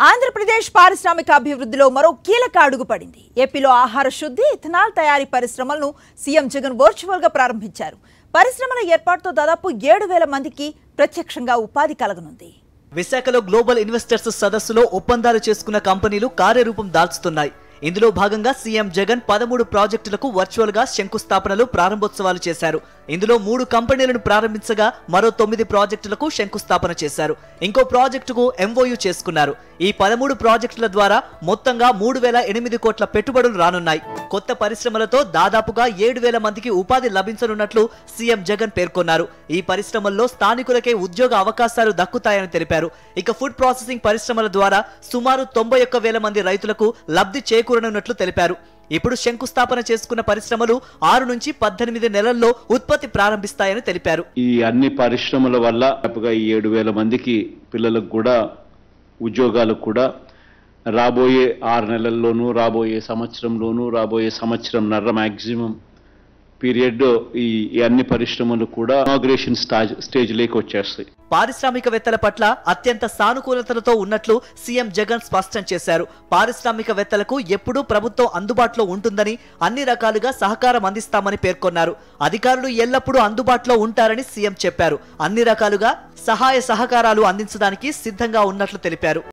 ఆంధ్రప్రదేశ్ పారిశ్రామిక అభివృద్ధిలో మరో కీలక అడుగు పడింది ఏపీలో ఆహార శుద్ధి ఇథనాల్ తయారీ పరిశ్రమలను సీఎం జగన్ వర్చువల్ గా ప్రారంభించారు పరిశ్రమల ఏర్పాటుతో దాదాపు ఏడు వేల మందికి ప్రత్యక్షంగా ఉపాధి కలగనుంది విశాఖలో గ్లోబల్ ఇన్వెస్టర్స్ సదస్సులో ఒప్పందాలు చేసుకున్న కంపెనీలు కార్యరూపం దాల్చుతున్నాయి ఇందులో భాగంగా సీఎం జగన్ పదమూడు ప్రాజెక్టులకు వర్చువల్ గా శంకుస్థాపనలు ప్రారంభోత్సవాలు చేశారు ఇందులో మూడు కంపెనీలను ప్రారంభించగా మరో తొమ్మిది ప్రాజెక్టులకు శంకుస్థాపన చేశారు ఇంకో ప్రాజెక్టుకు ఎంఓయూ చేసుకున్నారు ఈ పదమూడు ప్రాజెక్టుల ద్వారా మొత్తంగా మూడు వేల ఎనిమిది కోట్ల పెట్టుబడులు రానున్నాయి కొత్త పరిశ్రమలతో దాదాపుగా ఏడు వేల మందికి ఉపాధి లభించనున్నట్లు సీఎం జగన్ పేర్కొన్నారు ఈ పరిశ్రమల్లో స్థానికులకే ఉద్యోగ అవకాశాలు దక్కుతాయని తెలిపారు ఇక ఫుడ్ ప్రాసెసింగ్ పరిశ్రమల ద్వారా సుమారు తొంభై ఒక్క వేల మంది రైతులకు లబ్ధి చేకూరనున్నట్లు తెలిపారు ఇప్పుడు శంకుస్థాపన చేసుకున్న పరిశ్రమలు ఆరు నుంచి పద్దెనిమిది నెలల్లో ఉత్పత్తి ప్రారంభిస్తాయని తెలిపారు ఈ అన్ని పరిశ్రమల వల్ల దాదాపుగా ఈ ఏడు వేల మందికి పిల్లలకు కూడా ఉద్యోగాలకు కూడా రాబోయే ఆరు నెలల్లోనూ రాబోయే సంవత్సరంలోనూ రాబోయే సంవత్సరం నర్ర మ్యాక్సిమం పీరియడ్ ఈ ఈ అన్ని పరిశ్రమలు కూడా ఇనాగ్రేషన్ స్టాజ్ స్టేజ్లోకి వచ్చేస్తాయి పారిశ్రామికవేత్తల పట్ల అత్యంత సానుకూలతలతో ఉన్నట్లు సీఎం జగన్ స్పష్టం చేశారు పారిశ్రామికవేత్తలకు ఎప్పుడూ ప్రభుత్వం అందుబాటులో ఉంటుందని అన్ని రకాలుగా సహకారం అందిస్తామని పేర్కొన్నారు అధికారులు ఎల్లప్పుడూ అందుబాటులో ఉంటారని సీఎం చెప్పారు అన్ని రకాలుగా సహాయ సహకారాలు అందించడానికి సిద్ధంగా ఉన్నట్లు తెలిపారు